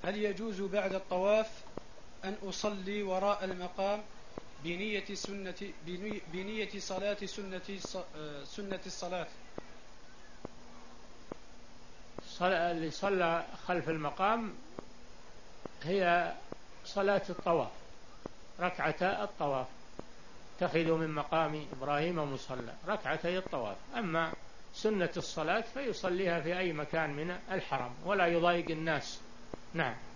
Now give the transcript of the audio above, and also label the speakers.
Speaker 1: هل يجوز بعد الطواف أن أصلي وراء المقام بنية سنة بنية صلاة سنة سنة الصلاة
Speaker 2: اللي صلى خلف المقام هي صلاة الطواف ركعتا الطواف اتخذوا من مقام إبراهيم مصلى ركعتي الطواف أما سنة الصلاة فيصليها في أي مكان من الحرم ولا يضايق الناس نعم